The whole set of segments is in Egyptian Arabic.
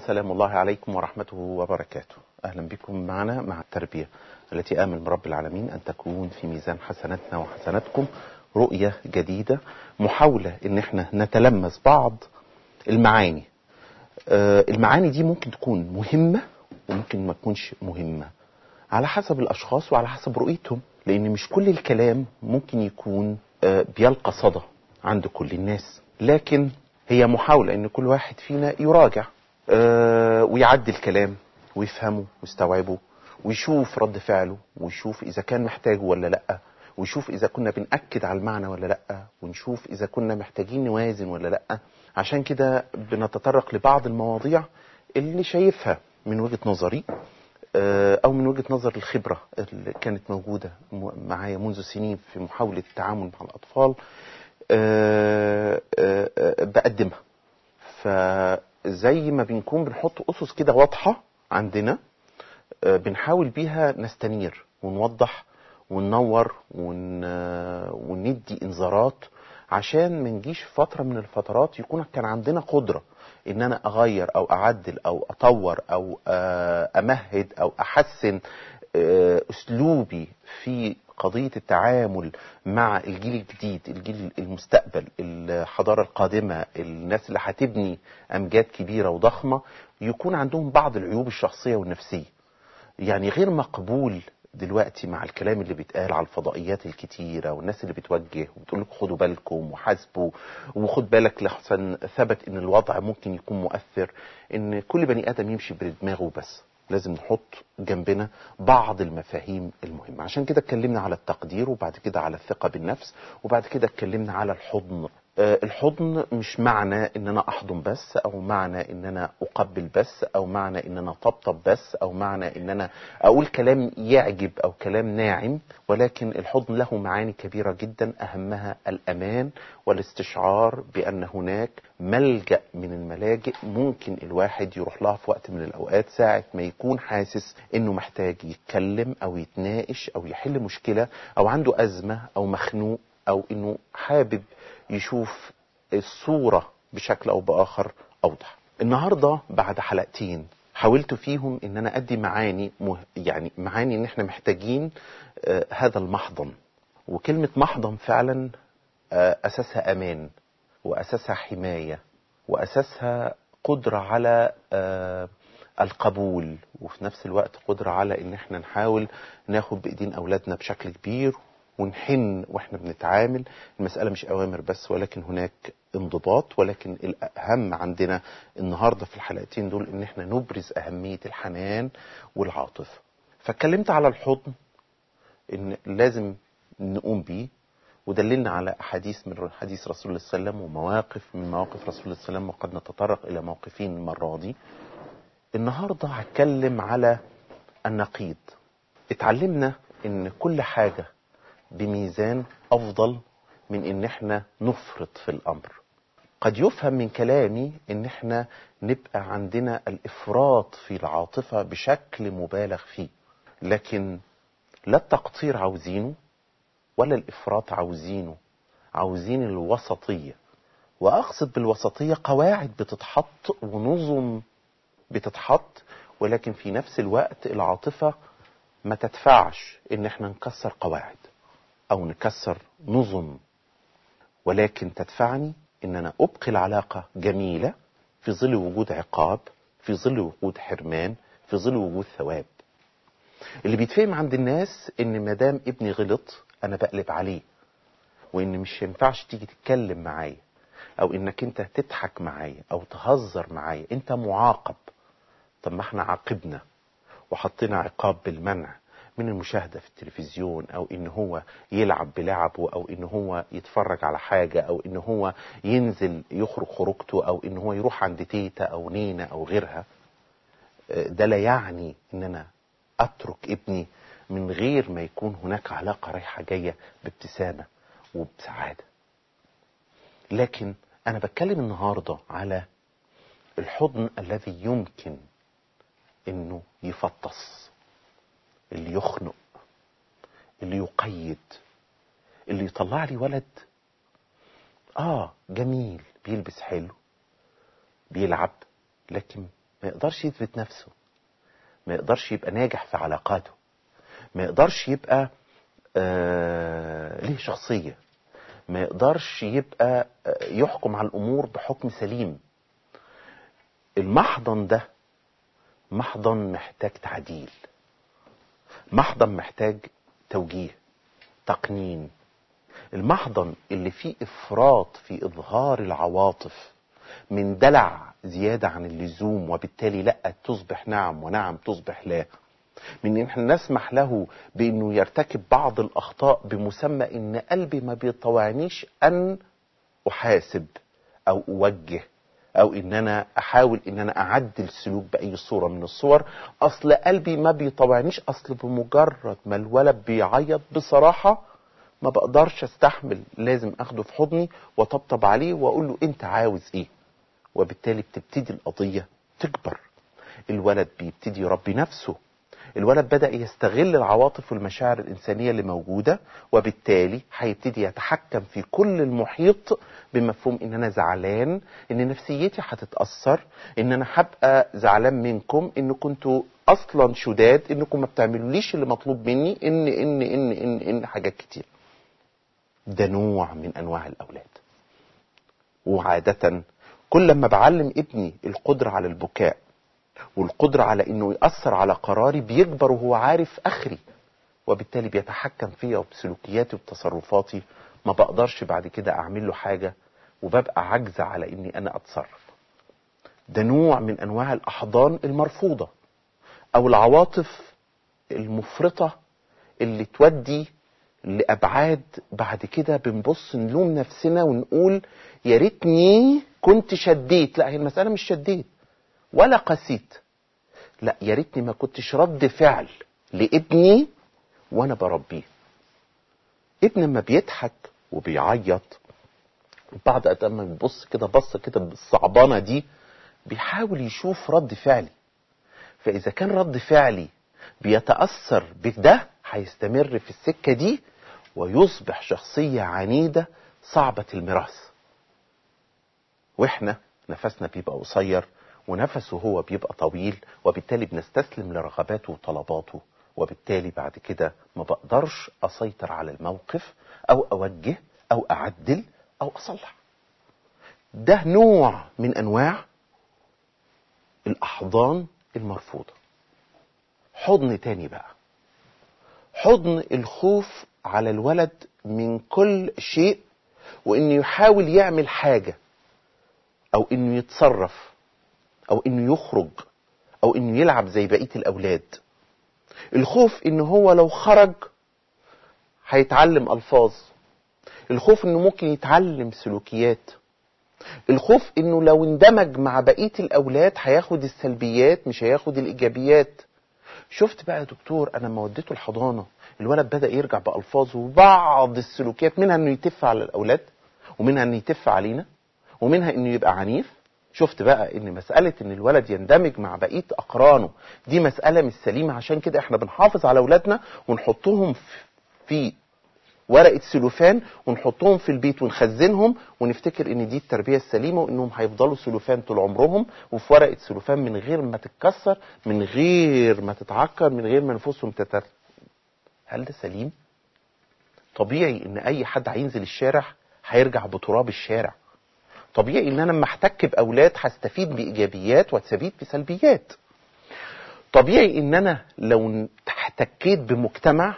سلام الله عليكم ورحمته وبركاته أهلا بكم معنا مع التربية التي آمن برب العالمين أن تكون في ميزان حسناتنا وحسناتكم رؤية جديدة محاولة أن احنا نتلمس بعض المعاني آه، المعاني دي ممكن تكون مهمة وممكن ما تكونش مهمة على حسب الأشخاص وعلى حسب رؤيتهم لأن مش كل الكلام ممكن يكون آه، بيلقى صدى عند كل الناس لكن هي محاولة أن كل واحد فينا يراجع آه، ويعدي الكلام ويفهمه ويستوعبه ويشوف رد فعله ويشوف إذا كان محتاجه ولا لأ ويشوف إذا كنا بنأكد على المعنى ولا لأ ونشوف إذا كنا محتاجين نوازن ولا لأ عشان كده بنتطرق لبعض المواضيع اللي شايفها من وجهة نظري آه، أو من وجهة نظر الخبرة اللي كانت موجودة م- معايا منذ سنين في محاولة التعامل مع الأطفال آه، آه، آه، بقدمها فزي ما بنكون بنحط أسس كده واضحة عندنا آه، بنحاول بيها نستنير ونوضح وننور ون... آه، وندي انذارات عشان ما نجيش في فتره من الفترات يكون كان عندنا قدره ان انا اغير او اعدل او اطور او آه، امهد او احسن آه، اسلوبي في قضيه التعامل مع الجيل الجديد الجيل المستقبل الحضاره القادمه الناس اللي هتبني امجاد كبيره وضخمه يكون عندهم بعض العيوب الشخصيه والنفسيه يعني غير مقبول دلوقتي مع الكلام اللي بيتقال على الفضائيات الكتيرة والناس اللي بتوجه وتقول لك خدوا بالكم وحاسبوا وخد بالك لحسن ثبت ان الوضع ممكن يكون مؤثر ان كل بني ادم يمشي بدماغه بس لازم نحط جنبنا بعض المفاهيم المهمة عشان كده اتكلمنا على التقدير وبعد كده على الثقة بالنفس وبعد كده اتكلمنا على الحضن آه، الحضن مش معنى ان انا احضن بس او معنى ان انا اقبل بس او معنى ان انا طبطب بس او معنى ان انا اقول كلام يعجب او كلام ناعم ولكن الحضن له معاني كبيرة جدا اهمها الامان والاستشعار بان هناك ملجأ من الملاجئ ممكن الواحد يروح لها في وقت من الاوقات ساعة ما يكون حاسس انه محتاج يتكلم او يتناقش او يحل مشكلة او عنده ازمة او مخنوق او انه حابب يشوف الصورة بشكل او باخر اوضح النهاردة بعد حلقتين حاولت فيهم ان انا ادي معاني مه... يعني معاني ان احنا محتاجين آه هذا المحضن وكلمة محضن فعلا آه اساسها امان واساسها حماية واساسها قدرة على آه القبول وفي نفس الوقت قدرة على ان احنا نحاول ناخد بايدين اولادنا بشكل كبير ونحن واحنا بنتعامل المسألة مش أوامر بس ولكن هناك انضباط ولكن الأهم عندنا النهاردة في الحلقتين دول إن احنا نبرز أهمية الحنان والعاطفة فاتكلمت على الحضن إن لازم نقوم بيه ودللنا على أحاديث من حديث رسول الله صلى الله عليه وسلم ومواقف من مواقف رسول الله صلى الله عليه وسلم وقد نتطرق إلى موقفين المرة دي النهاردة هتكلم على النقيض اتعلمنا إن كل حاجة بميزان افضل من ان احنا نفرط في الامر قد يفهم من كلامي ان احنا نبقى عندنا الافراط في العاطفة بشكل مبالغ فيه لكن لا التقصير عاوزينه ولا الافراط عاوزينه عاوزين الوسطية واقصد بالوسطية قواعد بتتحط ونظم بتتحط ولكن في نفس الوقت العاطفة ما تدفعش ان احنا نكسر قواعد او نكسر نظم ولكن تدفعني ان انا ابقي العلاقة جميلة في ظل وجود عقاب في ظل وجود حرمان في ظل وجود ثواب اللي بيتفهم عند الناس ان مدام ابني غلط انا بقلب عليه وان مش ينفعش تيجي تتكلم معايا او انك انت تضحك معايا او تهزر معايا انت معاقب طب ما احنا عاقبنا وحطينا عقاب بالمنع من المشاهدة في التلفزيون أو إن هو يلعب بلعبه أو إن هو يتفرج على حاجة أو إن هو ينزل يخرج خروجته أو إن هو يروح عند تيتا أو نينا أو غيرها ده لا يعني إن أنا أترك ابني من غير ما يكون هناك علاقة رايحة جاية بابتسامة وبسعادة لكن أنا بتكلم النهاردة على الحضن الذي يمكن إنه يفطس اللي يخنق اللي يقيد اللي يطلع لي ولد اه جميل بيلبس حلو بيلعب لكن ما يقدرش يثبت نفسه ما يقدرش يبقى ناجح في علاقاته ما يقدرش يبقى آه ليه شخصية ما يقدرش يبقى آه يحكم على الأمور بحكم سليم المحضن ده محضن محتاج تعديل محضن محتاج توجيه تقنين المحضن اللي فيه افراط في اظهار العواطف من دلع زيادة عن اللزوم وبالتالي لا تصبح نعم ونعم تصبح لا من ان احنا نسمح له بانه يرتكب بعض الاخطاء بمسمى ان قلبي ما بيطوعنيش ان احاسب او اوجه او ان انا احاول ان انا اعدل سلوك باي صوره من الصور اصل قلبي ما بيطوعنيش اصل بمجرد ما الولد بيعيط بصراحه ما بقدرش استحمل لازم اخده في حضني وطبطب عليه واقول له انت عاوز ايه وبالتالي بتبتدي القضيه تكبر الولد بيبتدي يربي نفسه الولد بدأ يستغل العواطف والمشاعر الإنسانية اللي موجودة وبالتالي هيبتدي يتحكم في كل المحيط بمفهوم إن أنا زعلان إن نفسيتي هتتأثر إن أنا هبقى زعلان منكم إن كنتوا أصلا شداد إنكم ما بتعملوليش اللي مطلوب مني إن إن إن إن إن حاجات كتير ده نوع من أنواع الأولاد وعادة كل ما بعلم ابني القدرة على البكاء والقدرة على انه يأثر على قراري بيكبر وهو عارف اخري وبالتالي بيتحكم فيا وبسلوكياتي وبتصرفاتي ما بقدرش بعد كده اعمل له حاجة وببقى عجزة على اني انا اتصرف ده نوع من انواع الاحضان المرفوضة او العواطف المفرطة اللي تودي لابعاد بعد كده بنبص نلوم نفسنا ونقول يا ريتني كنت شديت لا هي المسألة مش شديت ولا قسيت لا يا ريتني ما كنتش رد فعل لابني وانا بربيه ابن ما بيضحك وبيعيط بعد ما بيبص كده بص كده بالصعبانه دي بيحاول يشوف رد فعلي فاذا كان رد فعلي بيتاثر بده هيستمر في السكه دي ويصبح شخصيه عنيده صعبه الميراث واحنا نفسنا بيبقى قصير ونفسه هو بيبقى طويل وبالتالي بنستسلم لرغباته وطلباته وبالتالي بعد كده ما بقدرش اسيطر على الموقف او اوجه او اعدل او اصلح ده نوع من انواع الاحضان المرفوضه حضن تاني بقى حضن الخوف على الولد من كل شيء وانه يحاول يعمل حاجه او انه يتصرف او انه يخرج او انه يلعب زي بقيه الاولاد الخوف ان هو لو خرج هيتعلم الفاظ الخوف انه ممكن يتعلم سلوكيات الخوف انه لو اندمج مع بقيه الاولاد هياخد السلبيات مش هياخد الايجابيات شفت بقى يا دكتور انا لما وديته الحضانه الولد بدا يرجع بالفاظه وبعض السلوكيات منها انه يتف على الاولاد ومنها انه يتف علينا ومنها انه يبقى عنيف شفت بقى ان مسألة ان الولد يندمج مع بقية اقرانه دي مسألة مش سليمة عشان كده احنا بنحافظ على اولادنا ونحطهم في ورقة سلوفان ونحطهم في البيت ونخزنهم ونفتكر ان دي التربية السليمة وانهم هيفضلوا سلوفان طول عمرهم وفي ورقة سلوفان من غير ما تتكسر من غير ما تتعكر من غير ما نفوسهم تتر هل ده سليم؟ طبيعي ان اي حد هينزل الشارع هيرجع بتراب الشارع طبيعي ان انا لما احتك باولاد هستفيد بايجابيات واستفيد بسلبيات طبيعي ان انا لو احتكيت بمجتمع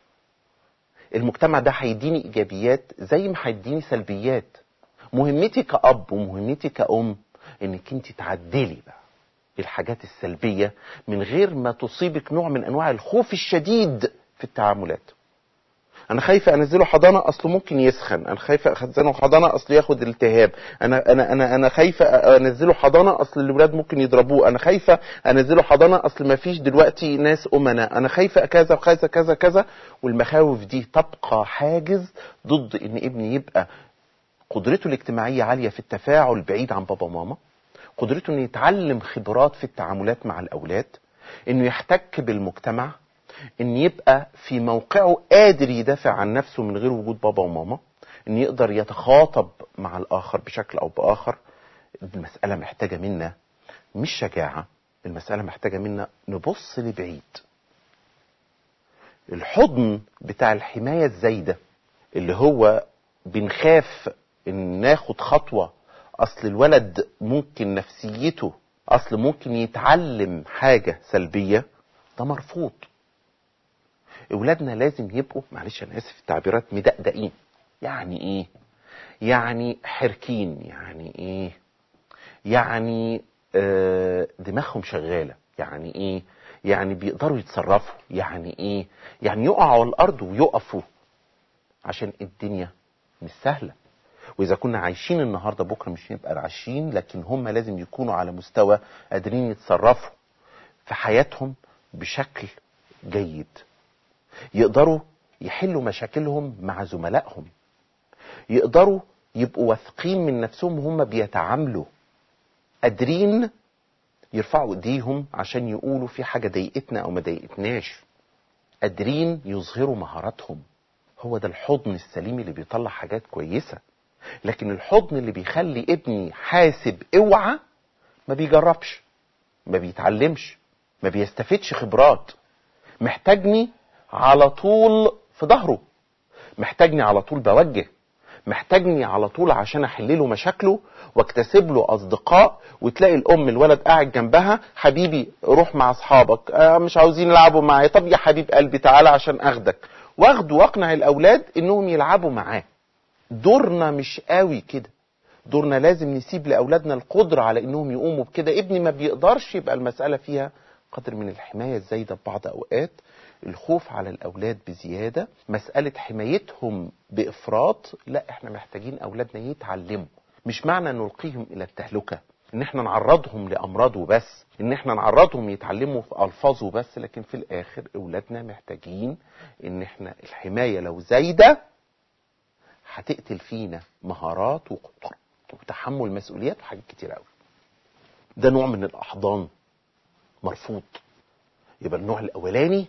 المجتمع ده هيديني ايجابيات زي ما هيديني سلبيات مهمتي كأب ومهمتي كأم انك انت تعدلي بقى الحاجات السلبية من غير ما تصيبك نوع من انواع الخوف الشديد في التعاملات انا خايفه انزله حضانه اصله ممكن يسخن انا خايفه انزله حضانه اصله ياخد التهاب انا انا انا انا خايفه انزله حضانه اصل الاولاد ممكن يضربوه انا خايفه انزله حضانه اصل ما فيش دلوقتي ناس امنا انا خايفه كذا وكذا كذا كذا والمخاوف دي تبقى حاجز ضد ان ابني يبقى قدرته الاجتماعيه عاليه في التفاعل بعيد عن بابا وماما قدرته انه يتعلم خبرات في التعاملات مع الاولاد انه يحتك بالمجتمع ان يبقى في موقعه قادر يدافع عن نفسه من غير وجود بابا وماما ان يقدر يتخاطب مع الاخر بشكل او باخر المساله محتاجه منا مش شجاعه المسألة محتاجة منا نبص لبعيد الحضن بتاع الحماية الزايدة اللي هو بنخاف ان ناخد خطوة اصل الولد ممكن نفسيته اصل ممكن يتعلم حاجة سلبية ده مرفوض اولادنا لازم يبقوا معلش انا اسف التعبيرات مدقدقين يعني ايه يعني حركين يعني ايه يعني آه دماغهم شغالة يعني ايه يعني بيقدروا يتصرفوا يعني ايه يعني يقعوا على الارض ويقفوا عشان الدنيا مش سهلة واذا كنا عايشين النهاردة بكرة مش هنبقى عايشين لكن هم لازم يكونوا على مستوى قادرين يتصرفوا في حياتهم بشكل جيد يقدروا يحلوا مشاكلهم مع زملائهم يقدروا يبقوا واثقين من نفسهم وهم بيتعاملوا قادرين يرفعوا ايديهم عشان يقولوا في حاجه ضايقتنا او ما ضايقتناش قادرين يظهروا مهاراتهم هو ده الحضن السليم اللي بيطلع حاجات كويسه لكن الحضن اللي بيخلي ابني حاسب اوعى ما بيجربش ما بيتعلمش ما بيستفدش خبرات محتاجني على طول في ظهره محتاجني على طول بوجه محتاجني على طول عشان احل له مشاكله واكتسب له اصدقاء وتلاقي الام الولد قاعد جنبها حبيبي روح مع اصحابك آه مش عاوزين يلعبوا معايا طب يا حبيب قلبي تعالى عشان اخدك واخده واقنع الاولاد انهم يلعبوا معاه دورنا مش قوي كده دورنا لازم نسيب لاولادنا القدره على انهم يقوموا بكده ابني ما بيقدرش يبقى المساله فيها قدر من الحمايه الزايده في بعض اوقات الخوف على الاولاد بزياده مساله حمايتهم بافراط لا احنا محتاجين اولادنا يتعلموا مش معنى نلقيهم الى التهلكه ان احنا نعرضهم لامراض وبس ان احنا نعرضهم يتعلموا في الفاظ وبس لكن في الاخر اولادنا محتاجين ان احنا الحمايه لو زايده هتقتل فينا مهارات وتحمل مسؤوليات وحاجات كتير قوي ده نوع من الاحضان مرفوض يبقى النوع الاولاني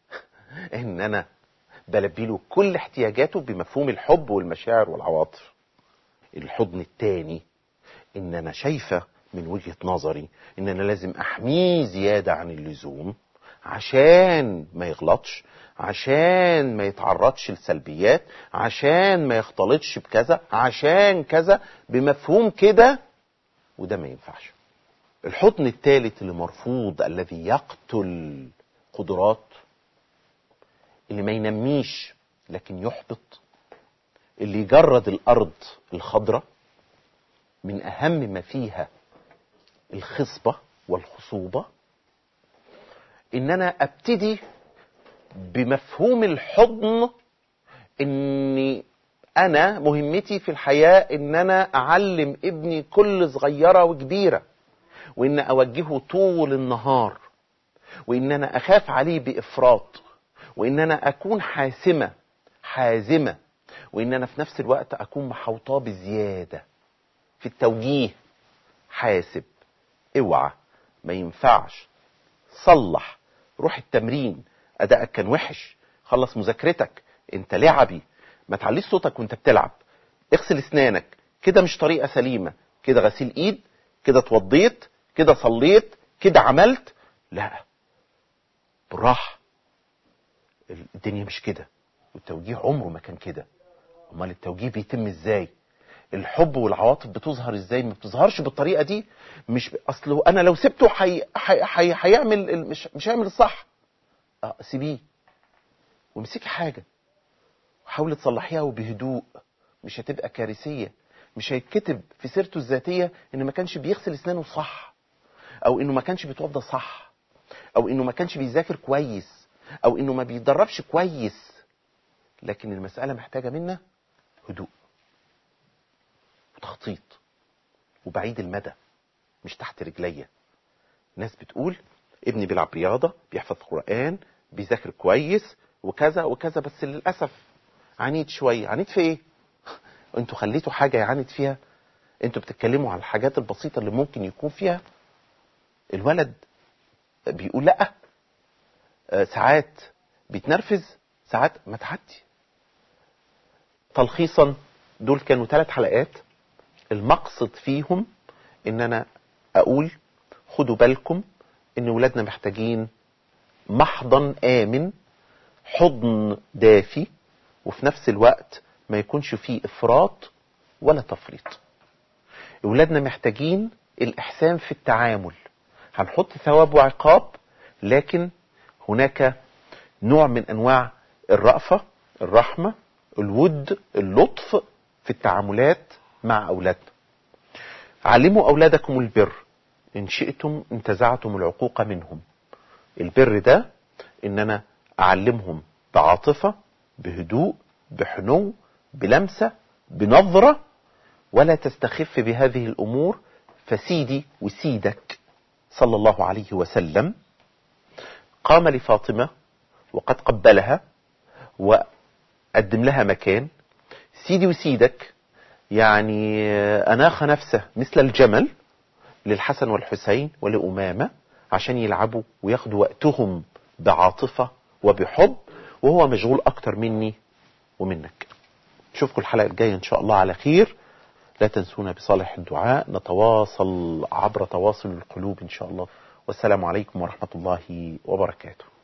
ان انا بلبي له كل احتياجاته بمفهوم الحب والمشاعر والعواطف الحضن التاني ان انا شايفه من وجهه نظري ان انا لازم احميه زياده عن اللزوم عشان ما يغلطش عشان ما يتعرضش لسلبيات عشان ما يختلطش بكذا عشان كذا بمفهوم كده وده ما ينفعش الحضن الثالث اللي مرفوض الذي يقتل قدرات اللي ما ينميش لكن يحبط اللي يجرد الارض الخضراء من اهم ما فيها الخصبه والخصوبه ان انا ابتدي بمفهوم الحضن اني انا مهمتي في الحياه ان انا اعلم ابني كل صغيره وكبيره وان اوجهه طول النهار وان انا اخاف عليه بافراط وان انا اكون حاسمه حازمه وان انا في نفس الوقت اكون محوطاه بزياده في التوجيه حاسب اوعى ما ينفعش صلح روح التمرين ادائك كان وحش خلص مذاكرتك انت لعبي ما تعليش صوتك وانت بتلعب اغسل اسنانك كده مش طريقه سليمه كده غسيل ايد كده اتوضيت كده صليت كده عملت لا بالراحه الدنيا مش كده والتوجيه عمره ما كان كده امال التوجيه بيتم ازاي الحب والعواطف بتظهر ازاي ما بتظهرش بالطريقه دي مش اصله انا لو سبته حي... حي... حي... هيعمل مش مش هيعمل الصح اه سيبيه وامسكي حاجه وحاولي تصلحيها وبهدوء مش هتبقى كارثيه مش هيتكتب في سيرته الذاتيه ان ما كانش بيغسل اسنانه صح او انه ما كانش بيتوضى صح او انه ما كانش بيذاكر كويس او انه ما بيتدربش كويس لكن المساله محتاجه منا هدوء وتخطيط وبعيد المدى مش تحت رجليا ناس بتقول ابني بيلعب رياضة بيحفظ قرآن بيذاكر كويس وكذا وكذا بس للأسف عنيد شوية عنيد في ايه انتوا خليتوا حاجة يعاند فيها انتوا بتتكلموا على الحاجات البسيطة اللي ممكن يكون فيها الولد بيقول لا آه ساعات بيتنرفز ساعات ما تعدي تلخيصا دول كانوا ثلاث حلقات المقصد فيهم ان انا اقول خدوا بالكم ان ولادنا محتاجين محضن آمن حضن دافي وفي نفس الوقت ما يكونش فيه إفراط ولا تفريط ولادنا محتاجين الإحسان في التعامل هنحط ثواب وعقاب لكن هناك نوع من أنواع الرأفة الرحمة الود اللطف في التعاملات مع أولادنا علموا أولادكم البر إن شئتم انتزعتم العقوق منهم البر ده إن أنا أعلمهم بعاطفة بهدوء بحنو بلمسة بنظرة ولا تستخف بهذه الأمور فسيدي وسيدك صلى الله عليه وسلم قام لفاطمة وقد قبلها وقدم لها مكان سيدي وسيدك يعني أناخ نفسه مثل الجمل للحسن والحسين ولأمامة عشان يلعبوا وياخدوا وقتهم بعاطفة وبحب وهو مشغول أكتر مني ومنك نشوفكم الحلقة الجاية إن شاء الله على خير لا تنسونا بصالح الدعاء نتواصل عبر تواصل القلوب إن شاء الله والسلام عليكم ورحمة الله وبركاته